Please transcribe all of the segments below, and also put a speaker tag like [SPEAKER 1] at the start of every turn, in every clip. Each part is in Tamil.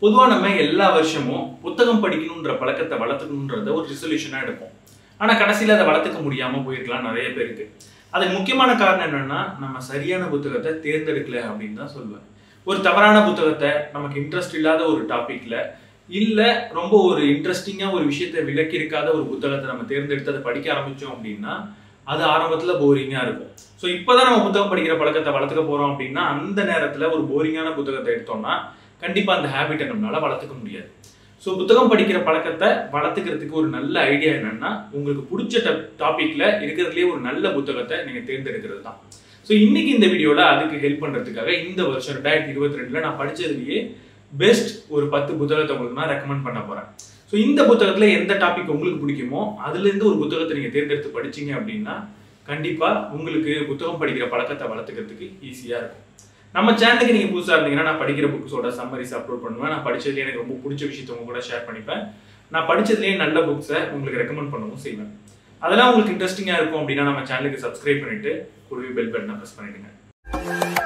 [SPEAKER 1] பொதுவாக நம்ம எல்லா வருஷமும் புத்தகம் படிக்கணுன்ற பழக்கத்தை வளர்த்துக்கணுன்றத ஒரு ரிசல்யூஷனாக எடுப்போம் ஆனால் கடைசியில் அதை வளர்த்துக்க முடியாமல் போயிருக்கலாம் நிறைய பேருக்கு அதுக்கு முக்கியமான காரணம் என்னன்னா நம்ம சரியான புத்தகத்தை தேர்ந்தெடுக்கல அப்படின்னு தான் சொல்லுவேன் ஒரு தவறான புத்தகத்தை நமக்கு இன்ட்ரெஸ்ட் இல்லாத ஒரு டாபிக்ல இல்லை ரொம்ப ஒரு இன்ட்ரெஸ்டிங்காக ஒரு விஷயத்தை விளக்கி இருக்காத ஒரு புத்தகத்தை நம்ம தேர்ந்தெடுத்து அதை படிக்க ஆரம்பித்தோம் அப்படின்னா அது ஆரம்பத்தில் போரிங்காக இருக்கும் ஸோ இப்போதான் நம்ம புத்தகம் படிக்கிற பழக்கத்தை வளர்த்துக்க போகிறோம் அப்படின்னா அந்த நேரத்தில் ஒரு போரிங்கான புத்தகத்தை எடுத்தோம்னா கண்டிப்பாக அந்த ஹேபிட்டை நம்மளால வளர்த்துக்க முடியாது ஸோ புத்தகம் படிக்கிற பழக்கத்தை வளர்த்துக்கிறதுக்கு ஒரு நல்ல ஐடியா என்னன்னா உங்களுக்கு பிடிச்ச டாபிக்ல இருக்கிறதுலே ஒரு நல்ல புத்தகத்தை நீங்கள் தேர்ந்தெடுக்கிறது தான் ஸோ இன்னைக்கு இந்த வீடியோவில் அதுக்கு ஹெல்ப் பண்ணுறதுக்காக இந்த வருஷம் ரெண்டாயிரத்தி இருபத்தி ரெண்டில் நான் படித்ததுலேயே பெஸ்ட் ஒரு பத்து புத்தகத்தை உங்களுக்கு நான் ரெக்கமெண்ட் பண்ண போகிறேன் ஸோ இந்த புத்தகத்தில் எந்த டாபிக் உங்களுக்கு பிடிக்குமோ அதுலேருந்து ஒரு புத்தகத்தை நீங்கள் தேர்ந்தெடுத்து படிச்சீங்க அப்படின்னா கண்டிப்பாக உங்களுக்கு புத்தகம் படிக்கிற பழக்கத்தை வளர்த்துக்கிறதுக்கு ஈஸியாக இருக்கும் நம்ம சேனலுக்கு நீங்கள் புதுசாக இருந்தீங்கன்னா நான் படிக்கிற புக்ஸோட சம்மரிஸ் அப்லோட் பண்ணுவேன் நான் படிச்சதுலேயே எனக்கு ரொம்ப பிடிச்ச விஷயத்த உங்க கூட ஷேர் பண்ணிப்பேன் நான் படிச்சதுலேயே நல்ல புக்ஸை உங்களுக்கு ரெக்கமெண்ட் பண்ணவும் செய்வேன் அதெல்லாம் உங்களுக்கு இன்ட்ரெஸ்டிங்காக இருக்கும் அப்படின்னா நம்ம சேனலுக்கு சப்ஸ்கிரைப் பண்ணிட்டு கூடவே பெல் பட்டனை ப்ரெஸ் பண்ணிடுங்க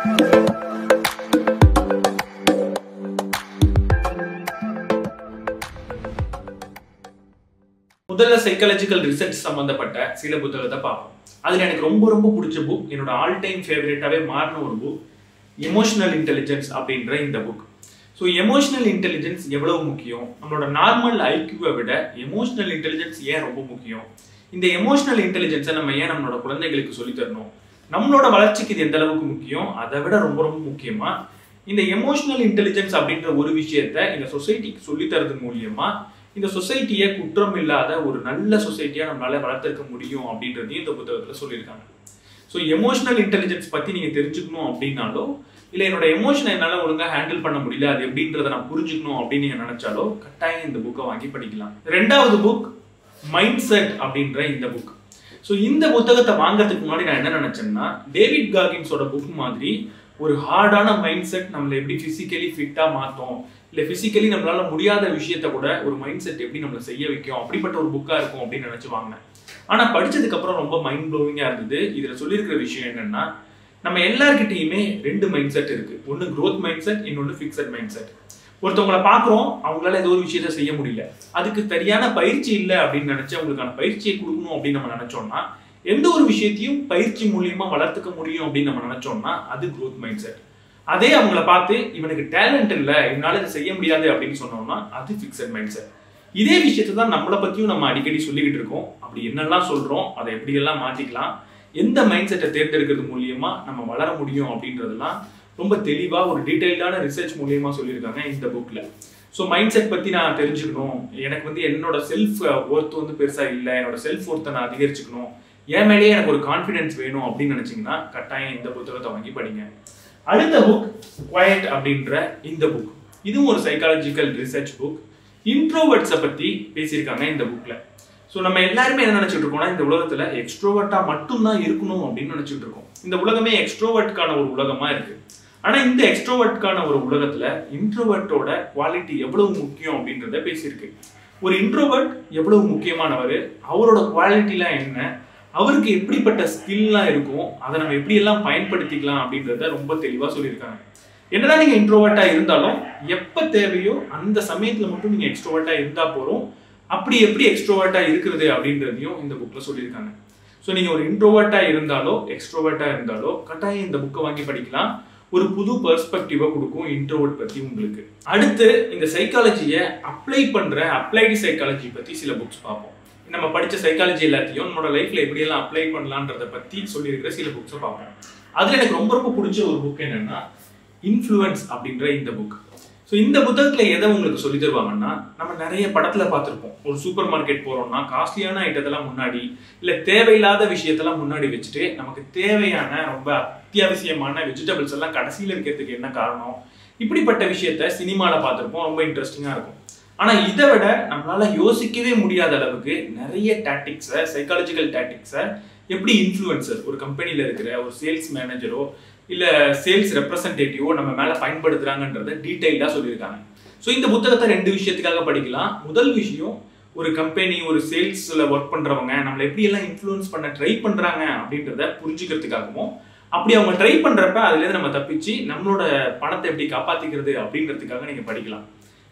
[SPEAKER 1] முதல்ல சைக்காலஜிக்கல் ரிசர்ச் சம்பந்தப்பட்ட சில புத்தகத்தை பார்ப்போம் அதில் எனக்கு ரொம்ப ரொம்ப பிடிச்ச புக் என்னோட ஆல் டைம் ஃபேவரேட்டாகவே மாறின ஒரு புக் எமோஷனல் இன்டெலிஜென்ஸ் அப்படின்ற இந்த புக் ஸோ எமோஷனல் இன்டெலிஜென்ஸ் எவ்வளவு முக்கியம் நம்மளோட நார்மல் ஐக்யூவை விட எமோஷனல் இன்டெலிஜென்ஸ் ஏன் ரொம்ப முக்கியம் இந்த எமோஷனல் இன்டெலிஜென்ஸை நம்ம ஏன் நம்மளோட குழந்தைகளுக்கு சொல்லித் தரணும் நம்மளோட வளர்ச்சிக்கு இது எந்த அளவுக்கு முக்கியம் அதை விட ரொம்ப ரொம்ப முக்கியமா இந்த எமோஷனல் இன்டெலிஜென்ஸ் அப்படின்ற ஒரு விஷயத்த இந்த சொசைட்டிக்கு சொல்லித் தரது மூலியமா இந்த சொசைட்டியை குற்றம் இல்லாத ஒரு நல்ல சொசைட்டியா நம்மளால வளர்த்திருக்க முடியும் அப்படின்றதையும் இந்த புத்தகத்துல சொல்லியிருக்காங்க ஸோ எமோஷனல் இன்டெலிஜென்ஸ் பத்தி நீங்க தெரிஞ்சுக்கணும் அப்படின்னாலோ இல்ல என்னோட எமோஷனை என்னால ஒழுங்கா ஹேண்டில் பண்ண முடியல அது எப்படின்றத நான் புரிஞ்சுக்கணும் அப்படின்னு நீங்க நினைச்சாலோ கட்டாயம் இந்த புக்கை வாங்கி படிக்கலாம் ரெண்டாவது புக் மைண்ட் செட் அப்படின்ற இந்த புக் ஸோ இந்த புத்தகத்தை வாங்குறதுக்கு முன்னாடி நான் என்ன நினைச்சேன்னா டேவிட் காகின்ஸோட புக் மாதிரி ஒரு ஹார்டான மைண்ட் செட் நம்மளை எப்படி பிசிக்கலி ஃபிட்டா மாத்தோம் இல்ல பிசிக்கலி நம்மளால முடியாத விஷயத்த கூட ஒரு மைண்ட் செட் எப்படி நம்மளை செய்ய வைக்கும் அப்படிப்பட்ட ஒரு புக்கா இருக்கும் அப்படின்னு நினைச்சு வாங்கினேன் ஆனா படிச்சதுக்கு அப்புறம் ரொம்ப மைண்ட் ப்ளோவிங்கா இருந்தது இதுல சொல்லியிருக்கிற விஷயம் என்னன்னா நம்ம எல்லார்கிட்டயுமே ரெண்டு மைண்ட் செட் இருக்கு ஒன்னு growth மைண்ட் செட் இன்னொன்னு ஃபிக்ஸட் மைண்ட் செட் ஒருத்தவங்கள பாக்குறோம் அவங்களால ஏதோ ஒரு விஷயத்த செய்ய முடியல அதுக்கு சரியான பயிற்சி இல்லை அப்படின்னு நினைச்சு அவங்களுக்கான பயிற்சியை கொடுக்கணும் அப்படின்னு நம்ம நினைச்சோம்னா எந்த ஒரு விஷயத்தையும் பயிற்சி மூலியமா வளர்த்துக்க முடியும் அப்படின்னு நம்ம நினைச்சோம்னா அது growth மைண்ட் செட் அதே அவங்கள பார்த்து இவனுக்கு டேலண்ட் இல்லை இவனால இதை செய்ய முடியாது அப்படின்னு சொன்னோம்னா அது ஃபிக்ஸட் மைண்ட் செட் இதே விஷயத்தை தான் நம்மளை பத்தியும் நம்ம அடிக்கடி சொல்லிக்கிட்டு இருக்கோம் அப்படி என்னெல்லாம் சொல்றோம் அதை எப்படியெல்லாம் மாத்திக்கலாம் எந்த மைண்ட் செட்டை தேர்ந்தெடுக்கிறது மூலியமா நம்ம வளர முடியும் அப்படின்றதெல்லாம் ரொம்ப தெளிவா ஒரு டீடைல்டான ரிசர்ச் மூலியமா சொல்லியிருக்காங்க இந்த புக்ல ஸோ மைண்ட் செட் பத்தி நான் தெரிஞ்சுக்கணும் எனக்கு வந்து என்னோட செல்ஃப் ஒர்த் வந்து பெருசா இல்லை என்னோட செல்ஃப் ஒர்த்தை நான் அதிகரிச்சுக்கணும் என் மேலேயே எனக்கு ஒரு கான்ஃபிடன்ஸ் வேணும் அப்படின்னு நினைச்சீங்கன்னா கட்டாயம் இந்த புத்தகத்தை வாங்கி படிங்க அடுத்த புக் குவாய்ட் அப்படின்ற இந்த புக் இதுவும் ஒரு சைக்காலஜிக்கல் ரிசர்ச் புக் இன்ட்ரோவர்ட்ஸை பத்தி பேசியிருக்காங்க இந்த புக்ல ஸோ நம்ம எல்லாருமே என்ன நினைச்சிட்டு இருக்கோம்னா இந்த உலகத்துல எக்ஸ்ட்ரோவர்ட்டா மட்டும்தான் இருக்கணும் அப்படின்னு நினைச்சிட்டு இருக்கோம் இந்த உலகமே எக்ஸ்ட்ரோவர்ட்கான ஒரு உலகமா இருக்கு ஆனா இந்த எக்ஸ்ட்ரோவர்ட்கான ஒரு உலகத்துல இன்ட்ரோவர்ட்டோட குவாலிட்டி எவ்வளவு முக்கியம் அப்படின்றத பேசியிருக்கு ஒரு இன்ட்ரோவர்ட் எவ்வளவு முக்கியமானவர் அவரோட குவாலிட்டிலாம் என்ன அவருக்கு எப்படிப்பட்ட ஸ்கில்லாம் இருக்கும் அதை நம்ம எப்படியெல்லாம் பயன்படுத்திக்கலாம் அப்படின்றத ரொம்ப தெளிவா சொல்லியிருக்காங்க என்னதான் நீங்க இன்ட்ரோவர்ட்டா இருந்தாலும் எப்ப தேவையோ அந்த சமயத்துல மட்டும் நீங்க எக்ஸ்ட்ரோவர்ட்டா இருந்தா போறோம் அப்படி எப்படி எக்ஸ்ட்ரோவர்ட்டா இருக்கிறது அப்படின்றதையும் இந்த புக்ல சொல்லியிருக்காங்க ஸோ நீங்க ஒரு இன்ட்ரோவர்ட்டா இருந்தாலோ எக்ஸ்ட்ரோவர்ட்டா இருந்தாலோ கட்டாயம் இந்த புக்கை வாங்கி படிக்கலாம் ஒரு புது பெர்ஸ்பெக்டிவை கொடுக்கும் இன்ட்ரோவர்ட் பத்தி உங்களுக்கு அடுத்து இந்த சைக்காலஜியை அப்ளை பண்ற அப்ளைடு சைக்காலஜி பத்தி சில புக்ஸ் பார்ப்போம் நம்ம படிச்ச சைக்காலஜி எல்லாத்தையும் நம்மளோட லைஃப்ல எப்படியெல்லாம் அப்ளை பண்ணலான்றத பத்தி சொல்லியிருக்கிற சில புக்ஸை பார்ப்போம் அதுல எனக்கு ரொம்ப ரொம்ப பிடிச்ச ஒரு புக் என்னன்னா இன்ஃப்ளூயன்ஸ் அப்படின்ற இந்த புக் ஸோ இந்த புத்தகத்துல எதை உங்களுக்கு சொல்லி தருவாங்கன்னா நம்ம நிறைய படத்துல பார்த்துருப்போம் ஒரு சூப்பர் மார்க்கெட் போறோம்னா காஸ்ட்லியான ஐட்டத்தெல்லாம் முன்னாடி இல்ல தேவையில்லாத விஷயத்தெல்லாம் முன்னாடி வச்சுட்டு நமக்கு தேவையான ரொம்ப அத்தியாவசியமான வெஜிடபிள்ஸ் எல்லாம் கடைசியில இருக்கிறதுக்கு என்ன காரணம் இப்படிப்பட்ட விஷயத்த சினிமால பார்த்துருப்போம் ரொம்ப இன்ட்ரெஸ்டிங்கா இருக்கும் ஆனா இதை விட நம்மளால யோசிக்கவே முடியாத அளவுக்கு நிறைய டாக்டிக்ஸை சைக்காலஜிக்கல் டாக்டிக்ஸை எப்படி இன்ஃப்ளூயன்சர் ஒரு கம்பெனில இருக்கிற ஒரு சேல்ஸ் மேனேஜரோ இல்ல சேல்ஸ் ரெப்ரசன்டேட்டிவோ நம்ம மேல பயன்படுத்துறாங்கன்றத டீடைல்டா சொல்லியிருக்காங்க ஸோ இந்த புத்தகத்தை ரெண்டு விஷயத்துக்காக படிக்கலாம் முதல் விஷயம் ஒரு கம்பெனி ஒரு சேல்ஸ்ல ஒர்க் பண்றவங்க நம்மளை எப்படி எல்லாம் இன்ஃப்ளூயன்ஸ் பண்ண ட்ரை பண்றாங்க அப்படின்றத புரிஞ்சுக்கிறதுக்காகவும் அப்படி அவங்க ட்ரை பண்றப்ப அதுல இருந்து நம்ம தப்பிச்சு நம்மளோட பணத்தை எப்படி காப்பாத்திக்கிறது அப்படின்றதுக்காக நீங்க படிக்கலாம்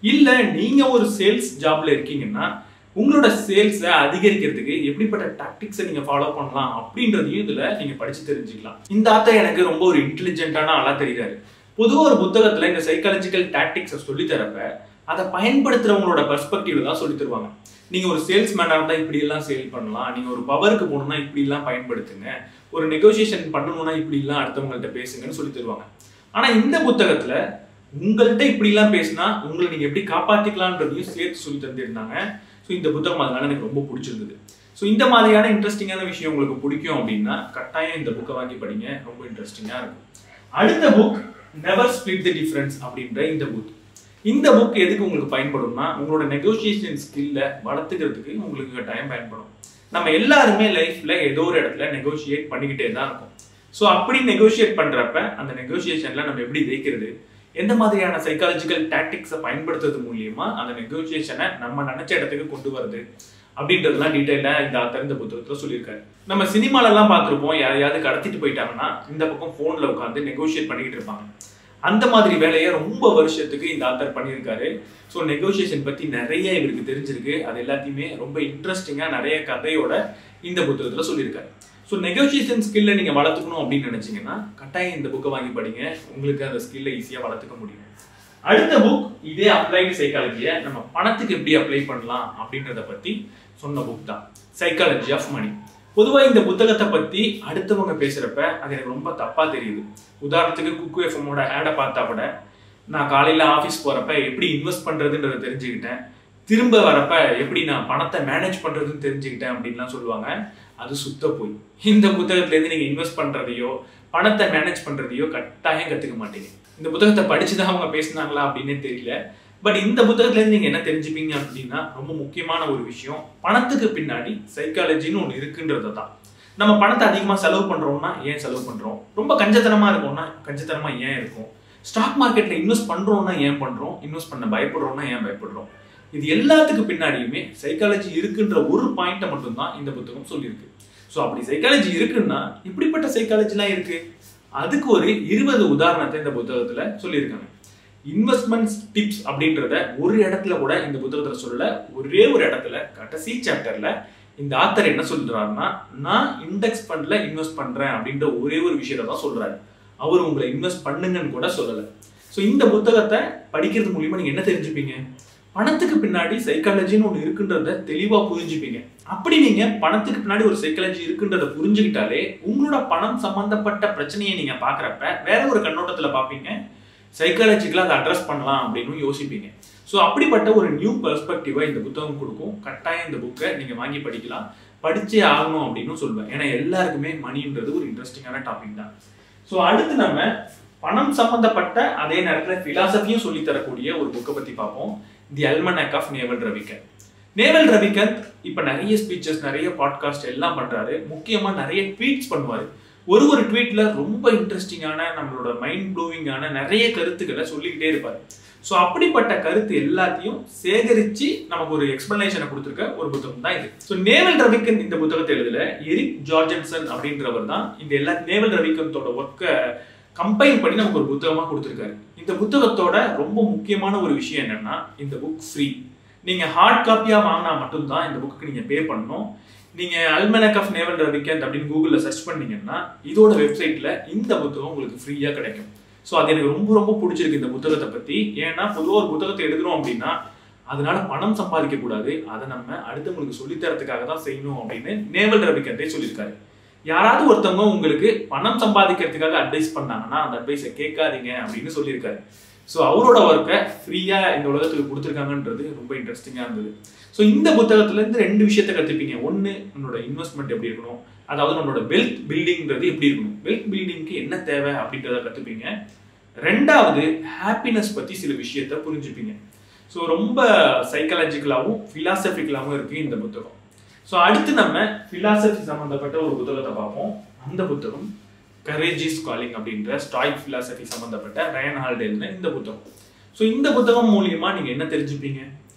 [SPEAKER 1] இல்ல நீங்க ஒரு சேல்ஸ் ஜாப்ல இருக்கீங்கன்னா உங்களோட சேல்ஸை அதிகரிக்கிறதுக்கு எப்படிப்பட்ட டாக்டிக்ஸை நீங்க ஃபாலோ பண்ணலாம் அப்படின்றதையும் இதுல நீங்க படிச்சு தெரிஞ்சுக்கலாம் இந்த ஆத்தர் எனக்கு ரொம்ப ஒரு இன்டெலிஜென்ட்டான ஆளா தெரியுறாரு பொதுவாக ஒரு புத்தகத்துல இந்த சைக்காலஜிக்கல் டாக்டிக்ஸை சொல்லி தரப்ப அதை பயன்படுத்துறவங்களோட பெர்ஸ்பெக்டிவ்ல தான் சொல்லி தருவாங்க நீங்க ஒரு சேல்ஸ் மேனா இருந்தா இப்படி எல்லாம் சேல் பண்ணலாம் நீங்க ஒரு பவருக்கு போகணும்னா இப்படி எல்லாம் பயன்படுத்துங்க ஒரு நெகோசியேஷன் பண்ணணும்னா இப்படி எல்லாம் அடுத்தவங்கள்ட்ட பேசுங்கன்னு சொல்லி தருவாங்க ஆனா இந்த புத்தகத்துல உங்கள்கிட்ட இப்படி எல்லாம் பேசினா உங்களை நீங்க எப்படி காப்பாத்திக்கலான்றதையும் சேர்த்து சொல்லி தந்திருந்தாங்க ஸோ இந்த புத்தகம் அதனால எனக்கு ரொம்ப பிடிச்சிருந்தது ஸோ இந்த மாதிரியான இன்ட்ரெஸ்டிங்கான விஷயம் உங்களுக்கு பிடிக்கும் அப்படின்னா கட்டாயம் இந்த புக்கை வாங்கி படிங்க ரொம்ப இன்ட்ரெஸ்டிங்கா இருக்கும் அடுத்த book never split the difference அப்படின்ற இந்த புக் இந்த புக் எதுக்கு உங்களுக்கு பயன்படும்னா உங்களோட நெகோசியேஷன் ஸ்கில்ல வளர்த்துக்கிறதுக்கு உங்களுக்கு டைம் பயன்படும் நம்ம எல்லாருமே லைஃப்ல ஏதோ ஒரு இடத்துல நெகோசியேட் பண்ணிக்கிட்டே தான் இருக்கும் ஸோ அப்படி நெகோசியேட் பண்றப்ப அந்த நெகோசியேஷன்ல நம்ம எப்படி ஜெயிக்கிறது எந்த மாதிரியான சைக்காலஜிக்கல் டாக்டிக்ஸை பயன்படுத்துறது மூலியமா அந்த நெகோசியேஷனை நம்ம நினைச்ச இடத்துக்கு கொண்டு வருது அப்படின்றதுலாம் டீட்டெயிலா இந்த ஆத்தர் இந்த புத்தகத்துல சொல்லியிருக்காரு நம்ம சினிமால எல்லாம் பார்த்திருப்போம் யாரையாவது கடத்திட்டு போயிட்டாங்கன்னா இந்த பக்கம் போன்ல உட்காந்து நெகோசியேட் பண்ணிக்கிட்டு இருப்பாங்க அந்த மாதிரி வேலையை ரொம்ப வருஷத்துக்கு இந்த ஆத்தர் பண்ணியிருக்காரு ஸோ நெகோசியேஷன் பத்தி நிறைய இவருக்கு தெரிஞ்சிருக்கு அது எல்லாத்தையுமே ரொம்ப இன்ட்ரெஸ்டிங்கா நிறைய கதையோட இந்த புத்தகத்துல சொல்லியிருக்காரு ஸோ நெகோசியேஷன் ஸ்கில்ல நீங்க வளர்த்துக்கணும் அப்படின்னு நினைச்சீங்கன்னா கட்டாயம் இந்த புக்கை வாங்கி படிங்க உங்களுக்கு அந்த ஸ்கில்லை ஈஸியா வளர்த்துக்க முடியும் அடுத்த புக் இதே அப்ளைடு சைக்காலஜியை நம்ம பணத்துக்கு எப்படி அப்ளை பண்ணலாம் அப்படின்றத பத்தி சொன்ன புக் தான் சைக்காலஜி ஆஃப் மணி பொதுவாக இந்த புத்தகத்தை பத்தி அடுத்தவங்க பேசுறப்ப அது எனக்கு ரொம்ப தப்பா தெரியுது உதாரணத்துக்கு குக்கு எஃப்எம்மோட ஆடை பார்த்தா கூட நான் காலையில ஆஃபீஸ் போறப்ப எப்படி இன்வெஸ்ட் பண்றதுன்றத தெரிஞ்சுக்கிட்டேன் திரும்ப வரப்ப எப்படி நான் பணத்தை மேனேஜ் பண்றதுன்னு தெரிஞ்சுக்கிட்டேன் அப்படின்லாம் சொல்லுவாங்க அது சுத்த போய் இந்த புத்தகத்துல இருந்து நீங்க இன்வெஸ்ட் பண்றதையோ பணத்தை மேனேஜ் பண்றதையோ கட்டாயம் கத்துக்க மாட்டீங்க இந்த புத்தகத்தை படிச்சுதான் அவங்க பேசினாங்களா அப்படின்னே தெரியல பட் இந்த புத்தகத்துல இருந்து நீங்க என்ன தெரிஞ்சுப்பீங்க அப்படின்னா ரொம்ப முக்கியமான ஒரு விஷயம் பணத்துக்கு பின்னாடி சைக்காலஜின்னு ஒன்று இருக்குன்றது தான் நம்ம பணத்தை அதிகமா செலவு பண்றோம்னா ஏன் செலவு பண்றோம் ரொம்ப கஞ்சத்தனமா இருக்கோம்னா கஞ்சத்தனமா ஏன் இருக்கும் ஸ்டாக் மார்க்கெட்ல இன்வெஸ்ட் பண்றோம்னா ஏன் பண்றோம் இன்வெஸ்ட் பண்ண பயப்படுறோம்னா ஏன் பயப்படுறோம் இது எல்லாத்துக்கு பின்னாடியுமே சைக்காலஜி இருக்குன்ற ஒரு பாயிண்ட்டை மட்டும்தான் இந்த புத்தகம் சொல்லியிருக்கு ஸோ அப்படி சைக்காலஜி இருக்குன்னா இப்படிப்பட்ட சைக்காலஜிலாம் இருக்கு அதுக்கு ஒரு இருபது உதாரணத்தை இந்த புத்தகத்துல சொல்லியிருக்காங்க இன்வெஸ்ட்மெண்ட் டிப்ஸ் அப்படின்றத ஒரு இடத்துல கூட இந்த புத்தகத்துல சொல்லல ஒரே ஒரு இடத்துல கடைசி சாப்டர்ல இந்த ஆத்தர் என்ன சொல்றாருன்னா நான் இண்டெக்ஸ் ஃபண்ட்ல இன்வெஸ்ட் பண்றேன் அப்படின்ற ஒரே ஒரு விஷயத்தை தான் சொல்றாரு அவர் உங்களை இன்வெஸ்ட் பண்ணுங்கன்னு கூட சொல்லல ஸோ இந்த புத்தகத்தை படிக்கிறது மூலியமா நீங்க என்ன தெரிஞ்சுப்பீங்க பணத்துக்கு பின்னாடி சைக்காலஜின்னு ஒன்று இருக்குன்றத தெளிவா புரிஞ்சுப்பீங்க அப்படி நீங்க பணத்துக்கு பின்னாடி ஒரு சைக்காலஜி இருக்குன்றத புரிஞ்சுக்கிட்டாலே உங்களோட பணம் சம்பந்தப்பட்ட பிரச்சனையை நீங்க பாக்குறப்ப வேற ஒரு கண்ணோட்டத்துல பாப்பீங்க சைக்காலஜிக்கலாக அதை அட்ரஸ் பண்ணலாம் அப்படின்னு யோசிப்பீங்க ஸோ அப்படிப்பட்ட ஒரு நியூ பெர்ஸ்பெக்டிவை இந்த புத்தகம் கொடுக்கும் கட்டாயம் இந்த புக்கை நீங்கள் வாங்கி படிக்கலாம் படிச்சே ஆகணும் அப்படின்னு சொல்லுவேன் ஏன்னா எல்லாருக்குமே மணின்றது ஒரு இன்ட்ரெஸ்டிங்கான டாபிக் தான் ஸோ அடுத்து நம்ம பணம் சம்பந்தப்பட்ட அதே நேரத்தில் பிலாசபியும் சொல்லி தரக்கூடிய ஒரு புக்கை பற்றி பார்ப்போம் the almanack of Naval Ravikant Naval Ravikant இப்போ நிறைய ஸ்பீச்சஸ் நிறைய பாட்காஸ்ட் எல்லாம் பண்றாரு முக்கியமாக நிறைய ட்வீட்ஸ் பண்ணுவார் ஒரு ஒரு ட்வீட்ல ரொம்ப இன்ட்ரெஸ்டிங்கான நம்மளோட மைண்ட் ப்ளோவிங்கான நிறைய கருத்துக்களை சொல்லிக்கிட்டே இருப்பாரு ஸோ அப்படிப்பட்ட கருத்து எல்லாத்தையும் சேகரிச்சு நமக்கு ஒரு எக்ஸ்பிளனேஷனை கொடுத்துருக்க ஒரு புத்தகம் தான் இது ஸோ நேவல் ரவிகந்த் இந்த புத்தகத்தை எழுதல எரிக் ஜார்ஜன்சன் அப்படின்றவர் தான் இந்த எல்லா நேவல் ரவிகந்தோட ஒர்க்கை கம்பைன் பண்ணி நமக்கு ஒரு புத்தகமா கொடுத்துருக்காரு இந்த புத்தகத்தோட ரொம்ப முக்கியமான ஒரு விஷயம் என்னன்னா இந்த புக் ஃப்ரீ நீங்க ஹார்ட் காப்பியா வாங்கினா மட்டும்தான் இந்த புக்கு நீங்க பே பண்ணணும் நீங்க அல்மனக் ஆஃப் நேவல் ரவிகந்த் அப்படின்னு கூகுள்ல சர்ச் பண்ணீங்கன்னா இதோட வெப்சைட்ல இந்த புத்தகம் உங்களுக்கு ஃப்ரீயா கிடைக்கும் ஸோ அது எனக்கு ரொம்ப ரொம்ப பிடிச்சிருக்கு இந்த புத்தகத்தை பத்தி ஏன்னா பொதுவாக ஒரு புத்தகத்தை எழுதுறோம் அப்படின்னா அதனால பணம் சம்பாதிக்க கூடாது அதை நம்ம அடுத்தவங்களுக்கு சொல்லித்தரத்துக்காக தான் செய்யணும் அப்படின்னு நேவல் ரவிகந்தே சொல்லியிருக்காரு யாராவது ஒருத்தவங்க உங்களுக்கு பணம் சம்பாதிக்கிறதுக்காக அட்வைஸ் பண்ணாங்கன்னா அந்த அட்வைஸை கேட்காதீங்க அப்படின்னு சொல்லியிருக்காரு ஸோ அவரோட ஒர்க்கை ஃப்ரீயாக இந்த உலகத்துக்கு கொடுத்துருக்காங்கன்றது ரொம்ப இன்ட்ரெஸ்டிங்காக இருந்தது ஸோ இந்த புத்தகத்துலேருந்து ரெண்டு விஷயத்த கற்றுப்பீங்க ஒன்று நம்மளோட இன்வெஸ்ட்மெண்ட் எப்படி இருக்கணும் அதாவது நம்மளோட வெல்த் பில்டிங்கிறது எப்படி இருக்கணும் வெல்த் பில்டிங்க்கு என்ன தேவை அப்படின்றத கற்றுப்பீங்க ரெண்டாவது ஹாப்பினஸ் பற்றி சில விஷயத்த புரிஞ்சுப்பீங்க ஸோ ரொம்ப சைக்காலஜிக்கலாகவும் ஃபிலாசபிக்கலாகவும் இருக்குது இந்த புத்தகம் ஸோ அடுத்து நம்ம ஃபிலாசபி சம்மந்தப்பட்ட ஒரு புத்தகத்தை பார்ப்போம் அந்த புத்தகம் கரேஜ் இஸ் காலிங் அப்படின்ற ஸ்டாய்க் ஃபிலாசபி சம்மந்தப்பட்ட ரயன் ஹால்டே இந்த புத்தகம் ஸோ இந்த புத்தகம் மூலியமா நீங்க என்ன தெரிஞ்சுப்பீங்க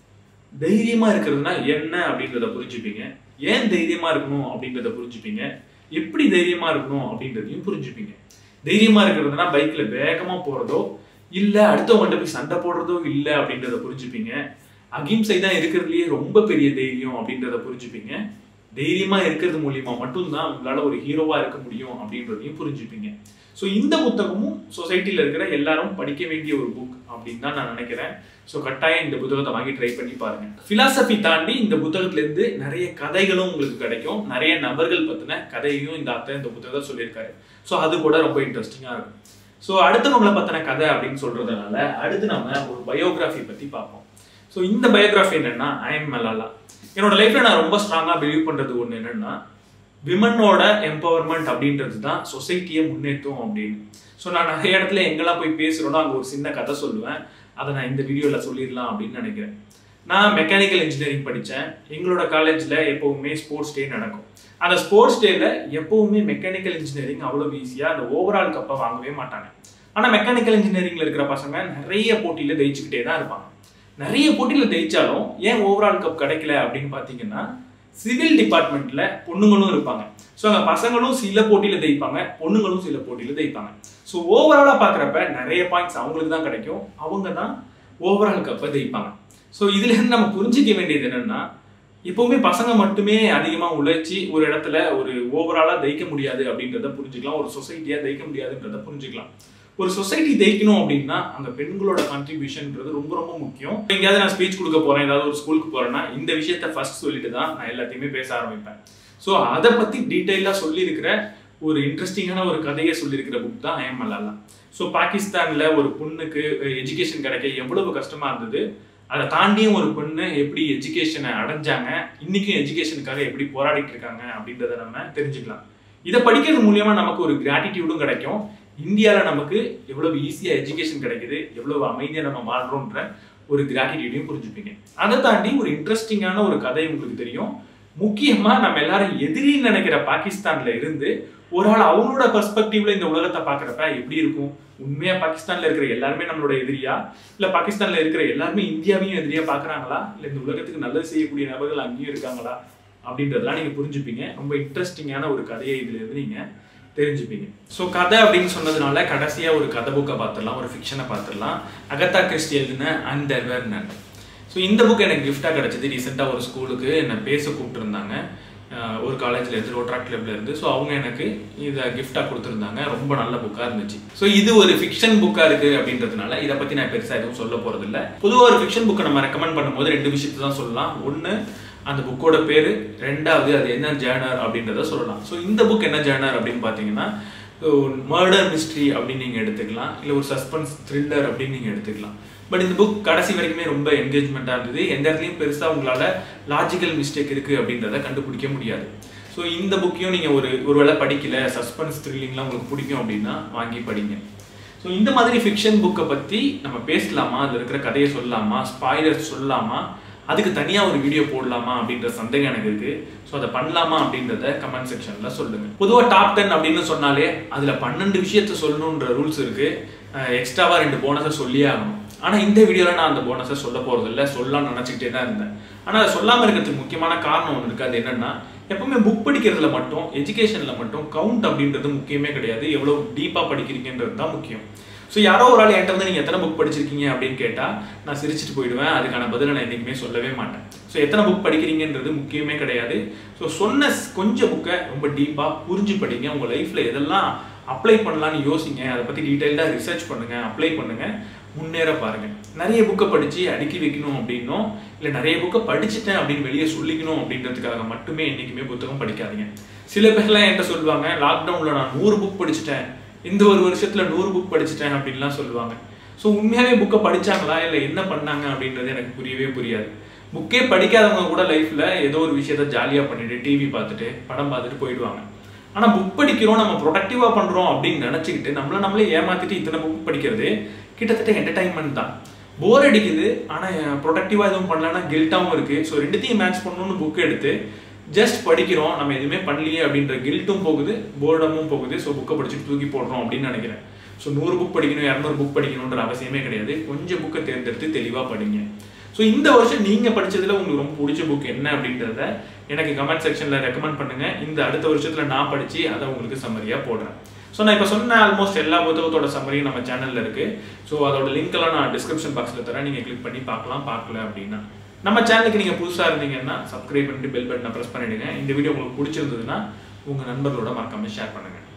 [SPEAKER 1] தைரியமா இருக்கிறதுனா என்ன அப்படின்றத புரிஞ்சுப்பீங்க ஏன் தைரியமா இருக்கணும் அப்படின்றத புரிஞ்சுப்பீங்க எப்படி தைரியமா இருக்கணும் அப்படின்றதையும் புரிஞ்சுப்பீங்க தைரியமா இருக்கிறதுனா பைக்ல வேகமா போறதோ இல்ல அடுத்தவங்கள்ட்ட போய் சண்டை போடுறதோ இல்ல அப்படின்றத புரிஞ்சுப்பீங்க அகிம்சை தான் இருக்கிறதுலயே ரொம்ப பெரிய தைரியம் அப்படின்றத புரிஞ்சுப்பீங்க தைரியமா இருக்கிறது மூலியமா மட்டும்தான் உங்களால ஒரு ஹீரோவா இருக்க முடியும் அப்படின்றதையும் புரிஞ்சுப்பீங்க ஸோ இந்த புத்தகமும் சொசைட்டில இருக்கிற எல்லாரும் படிக்க வேண்டிய ஒரு புக் அப்படின்னு தான் நான் நினைக்கிறேன் ஸோ கட்டாயம் இந்த புத்தகத்தை வாங்கி ட்ரை பண்ணி பாருங்க பிலாசபி தாண்டி இந்த புத்தகத்துல இருந்து நிறைய கதைகளும் உங்களுக்கு கிடைக்கும் நிறைய நபர்கள் பத்தின கதையும் இந்த அத்தை இந்த புத்தகத்தை சொல்லியிருக்காரு ஸோ அது கூட ரொம்ப இன்ட்ரெஸ்டிங்கா இருக்கும் ஸோ அடுத்தவங்களை பத்தின கதை அப்படின்னு சொல்றதுனால அடுத்து நம்ம ஒரு பயோகிராஃபி பத்தி பார்ப்போம் ஸோ இந்த பயோகிராஃபி என்னன்னா ஐ எம் மலாலா என்னோட லைஃப்ல நான் ரொம்ப ஸ்ட்ராங்கா பிலீவ் பண்றது ஒன்று என்னன்னா விமனோட எம்பவர்மெண்ட் அப்படின்றது தான் சொசைட்டியை முன்னேற்றும் அப்படின்னு ஸோ நான் நிறைய இடத்துல எங்கெல்லாம் போய் பேசுகிறோனோ அங்கே ஒரு சின்ன கதை சொல்லுவேன் அதை நான் இந்த வீடியோவில் சொல்லிடலாம் அப்படின்னு நினைக்கிறேன் நான் மெக்கானிக்கல் இன்ஜினியரிங் படித்தேன் எங்களோட காலேஜில் எப்போவுமே ஸ்போர்ட்ஸ் டே நடக்கும் அந்த ஸ்போர்ட்ஸ் டேல எப்போவுமே மெக்கானிக்கல் இன்ஜினியரிங் அவ்வளோ ஈஸியாக அந்த ஓவரால் கப்பை வாங்கவே மாட்டாங்க ஆனால் மெக்கானிக்கல் இன்ஜினியரிங்கில் இருக்கிற பசங்க நிறைய போட்டியில் ஜெயிச்சுக்கிட்டே தான் இருப்பாங்க நிறைய போட்டியில் ஜெயிச்சாலும் ஏன் ஓவரால் கப் கிடைக்கல அப்படின்னு பார்த்தீங்கன்னா சிவில் டிபார்ட்மெண்ட்ல பொண்ணுங்களும் இருப்பாங்க ஸோ அங்கே பசங்களும் சில போட்டியில் ஜெயிப்பாங்க பொண்ணுங்களும் சில போட்டியில் ஜெயிப்பாங்க ஸோ ஓவராலாக பார்க்குறப்ப நிறைய பாயிண்ட்ஸ் அவங்களுக்கு தான் கிடைக்கும் அவங்க தான் ஓவரால் கப்பை ஜெயிப்பாங்க ஸோ இதுலேருந்து நம்ம புரிஞ்சிக்க வேண்டியது என்னன்னா எப்பவுமே பசங்க மட்டுமே அதிகமாக உழைச்சி ஒரு இடத்துல ஒரு ஓவராலாக ஜெயிக்க முடியாது அப்படின்றத புரிஞ்சுக்கலாம் ஒரு சொசைட்டியாக ஜெயிக்க முடியாதுன்றத புரிஞ்சுக்கலாம் ஒரு சொசைட்டி ஜெயிக்கணும் அப்படின்னா அங்க பெண்களோட கான்ட்ரிபியூஷன்ன்றது ரொம்ப ரொம்ப முக்கியம் எங்கேயாவது நான் ஸ்பீச் கொடுக்க போறேன் ஏதாவது ஒரு ஸ்கூலுக்கு போறேன்னா இந்த விஷயத்த ஃபர்ஸ்ட் சொல்லிட்டு தான் நான் எல்லாத்தையுமே பேச ஆரம்பிப்பேன் ஸோ அதை பத்தி டீட்டெயிலாக சொல்லியிருக்கிற ஒரு இன்ட்ரெஸ்டிங்கான ஒரு கதையை சொல்லியிருக்கிற புக் தான் ஐஎம் மலாலா ஸோ பாகிஸ்தான்ல ஒரு பொண்ணுக்கு எஜுகேஷன் கிடைக்க எவ்வளவு கஷ்டமா இருந்தது அதை தாண்டியும் ஒரு பொண்ணு எப்படி எஜுகேஷனை அடைஞ்சாங்க இன்னைக்கும் எஜுகேஷனுக்காக எப்படி போராடிட்டு இருக்காங்க அப்படின்றத நம்ம தெரிஞ்சுக்கலாம் இதை படிக்கிறது மூலியமா நமக்கு ஒரு கிராட்டிடியூடும் கிடைக்கும் இந்தியாவில் நமக்கு எவ்வளவு ஈஸியாக எஜுகேஷன் கிடைக்குது எவ்வளவு அமைதியாக நம்ம வாழ்றோன்ற ஒரு கிராட்டிடியூடையும் புரிஞ்சுப்பீங்க அதை தாண்டி ஒரு இன்ட்ரெஸ்டிங்கான ஒரு கதை உங்களுக்கு தெரியும் முக்கியமா நம்ம எல்லாரும் எதிரின்னு நினைக்கிற பாகிஸ்தான்ல இருந்து ஒரு ஆள் அவங்களோட பெர்ஸ்பெக்டிவ்ல இந்த உலகத்தை பாக்குறப்ப எப்படி இருக்கும் உண்மையா பாகிஸ்தான்ல இருக்கிற எல்லாருமே நம்மளோட எதிரியா இல்ல பாகிஸ்தான்ல இருக்கிற எல்லாருமே இந்தியாவையும் எதிரியா பாக்குறாங்களா இல்ல இந்த உலகத்துக்கு நல்லது செய்யக்கூடிய நபர்கள் அங்கேயும் இருக்காங்களா அப்படின்றதெல்லாம் நீங்க புரிஞ்சுப்பீங்க ரொம்ப இன்ட்ரெஸ்டிங்கான ஒரு கதையை இதுல இருந்து நீங்க தெரிஞ்சுப்பீங்க ஸோ கதை அப்படின்னு சொன்னதுனால கடைசியா ஒரு கதை புக்கை பார்த்துடலாம் ஒரு ஃபிக்ஷனை பார்த்துடலாம் அகத்தா கிறிஸ்டி எழுதின அண்ட் தெர்வர் நன் ஸோ இந்த புக் எனக்கு கிஃப்டாக கிடச்சிது ரீசெண்டாக ஒரு ஸ்கூலுக்கு என்னை பேச கூப்பிட்டுருந்தாங்க ஒரு காலேஜில் இருந்து ரோட்ராக் கிளப்ல இருந்து ஸோ அவங்க எனக்கு இதை கிஃப்டாக கொடுத்துருந்தாங்க ரொம்ப நல்ல புக்காக இருந்துச்சு ஸோ இது ஒரு ஃபிக்ஷன் புக்காக இருக்குது அப்படின்றதுனால இதை பற்றி நான் பெருசாக எதுவும் சொல்ல போகிறதில்ல பொதுவாக ஒரு ஃபிக்ஷன் புக்கை நம்ம ரெக்கமெண்ட் பண்ணும்போது ரெண்டு விஷயத்தை தான் சொல்லலாம் ஒன்று அந்த புக்கோட பேர் ரெண்டாவது அது என்ன ஜேர்னர் அப்படின்றத சொல்லலாம் ஸோ இந்த புக் என்ன ஜேர்னர் அப்படின்னு பார்த்தீங்கன்னா மர்டர் மிஸ்ட்ரி அப்படின்னு நீங்கள் எடுத்துக்கலாம் இல்லை ஒரு சஸ்பென்ஸ் த்ரில்லர் அப்படின்னு நீங்கள் எடுத்துக்கலாம் பட் இந்த புக் கடைசி வரைக்குமே ரொம்ப என்கேஜ்மெண்ட்டாக இருந்தது எந்த இடத்துலையும் பெருசாக உங்களால் லாஜிக்கல் மிஸ்டேக் இருக்குது அப்படின்றத கண்டுபிடிக்க முடியாது ஸோ இந்த புக்கையும் நீங்கள் ஒரு ஒரு வேளை படிக்கல சஸ்பென்ஸ் த்ரில்லிங்லாம் உங்களுக்கு பிடிக்கும் அப்படின்னா வாங்கி படிங்க ஸோ இந்த மாதிரி ஃபிக்ஷன் புக்கை பற்றி நம்ம பேசலாமா அதில் இருக்கிற கதையை சொல்லலாமா ஸ்பாய்லர்ஸ் சொல்லலாமா அதுக்கு தனியாக ஒரு வீடியோ போடலாமா அப்படின்ற சந்தேகம் எனக்கு இருக்கு ஸோ அதை பண்ணலாமா அப்படின்றத கமெண்ட் செக்ஷன்ல சொல்லுங்க பொதுவாக டாப் டென் அப்படின்னு சொன்னாலே அதில் பன்னெண்டு விஷயத்த சொல்லணுன்ற ரூல்ஸ் இருக்கு எக்ஸ்ட்ராவாக ரெண்டு போனஸை சொல்லியே ஆகணும் ஆனால் இந்த வீடியோவில் நான் அந்த போனஸை சொல்ல போகிறது இல்லை சொல்லலாம்னு நினச்சிக்கிட்டே தான் இருந்தேன் ஆனால் அதை சொல்லாமல் இருக்கிறதுக்கு முக்கியமான காரணம் ஒன்று இருக்குது அது என்னன்னா எப்பவுமே புக் படிக்கிறதுல மட்டும் எஜுகேஷனில் மட்டும் கவுண்ட் அப்படின்றது முக்கியமே கிடையாது எவ்வளோ டீப்பாக படிக்கிறீங்கன்றது தான் முக்கியம் ஸோ யாரோ ஒரு ஆள் என்கிட்ட வந்து நீங்கள் எத்தனை புக் படிச்சிருக்கீங்க அப்படின்னு கேட்டால் நான் சிரிச்சிட்டு போயிடுவேன் அதுக்கான பதிலை நான் என்றைக்குமே சொல்லவே மாட்டேன் ஸோ எத்தனை புக் படிக்கிறீங்கன்றது முக்கியமே கிடையாது ஸோ சொன்ன கொஞ்சம் புக்கை ரொம்ப டீப்பாக புரிஞ்சு படிங்க உங்கள் லைஃப்பில் எதெல்லாம் அப்ளை பண்ணலான்னு யோசிங்க அதை பற்றி டீட்டெயில்டாக ரிசர்ச் பண்ணுங்கள் அப்ளை பண்ணுங்கள் முன்னேற பாருங்க நிறைய புக்கை படித்து அடுக்கி வைக்கணும் அப்படின்னும் இல்லை நிறைய புக்கை படிச்சுட்டேன் அப்படின்னு வெளியே சொல்லிக்கணும் அப்படின்றதுக்காக மட்டுமே என்றைக்குமே புத்தகம் படிக்காதீங்க சில பேர்லாம் என்கிட்ட சொல்லுவாங்க லாக்டவுனில் நான் நூறு புக் படிச்சுட்டேன் இந்த ஒரு வருஷத்துல நூறு புக் படிச்சுட்டேன் அப்படின்லாம் சொல்லுவாங்க ஸோ உண்மையாவே புக்கை படிச்சாங்களா இல்லை என்ன பண்ணாங்க அப்படின்றது எனக்கு புரியவே புரியாது புக்கே படிக்காதவங்க கூட லைஃப்ல ஏதோ ஒரு விஷயத்த ஜாலியா பண்ணிட்டு டிவி பார்த்துட்டு படம் பார்த்துட்டு போயிடுவாங்க ஆனா புக் படிக்கிறோம் நம்ம ப்ரொடக்டிவா பண்றோம் அப்படின்னு நினைச்சுக்கிட்டு நம்மள நம்மளே ஏமாத்திட்டு இத்தனை புக் படிக்கிறது கிட்டத்தட்ட என்டர்டைன்மெண்ட் தான் போர் அடிக்குது ஆனா ப்ரொடக்டிவா எதுவும் பண்ணலன்னா கில்ட்டாவும் இருக்கு ஸோ ரெண்டுத்தையும் மேட்ச் பண்ணணும்னு புக் எடுத்து ஜஸ்ட் படிக்கிறோம் நம்ம எதுவுமே பண்ணலையே அப்படின்ற கில்ட்டும் போகுது போர்டமும் போகுது ஸோ புக்கை படிச்சுட்டு தூக்கி போடுறோம் அப்படின்னு நினைக்கிறேன் ஸோ நூறு புக் படிக்கணும் இரநூறு புக் படிக்கணுன்ற அவசியமே கிடையாது கொஞ்சம் புக்கை தேர்ந்தெடுத்து தெளிவாக படிங்க ஸோ இந்த வருஷம் நீங்கள் படிச்சதுல உங்களுக்கு ரொம்ப பிடிச்ச புக் என்ன அப்படின்றத எனக்கு கமெண்ட் செக்ஷனில் ரெக்கமெண்ட் பண்ணுங்க இந்த அடுத்த வருஷத்தில் நான் படித்து அதை உங்களுக்கு சம்மரியாக போடுறேன் ஸோ நான் இப்போ சொன்ன ஆல்மோஸ்ட் எல்லா புத்தகத்தோட சம்மரியும் நம்ம சேனலில் இருக்குது ஸோ அதோட லிங்க் எல்லாம் நான் டிஸ்கிரிப்ஷன் பாக்ஸில் தரேன் நீங்கள் கிளிக் பண்ணி பார்க்கலாம் பார்க்கல அப்படின்னா நம்ம சேனலுக்கு நீங்கள் புதுசாக இருந்தீங்கன்னா சப்ஸ்கிரைப் பண்ணிட்டு பெல் பட்டனை ப்ரெஸ் பண்ணிடுங்க இந்த வீடியோ உங்களுக்கு பிடிச்சிருந்ததுன்னா உங்கள் நண்பர்களோட மறக்காம ஷேர் பண்ணுங்கள்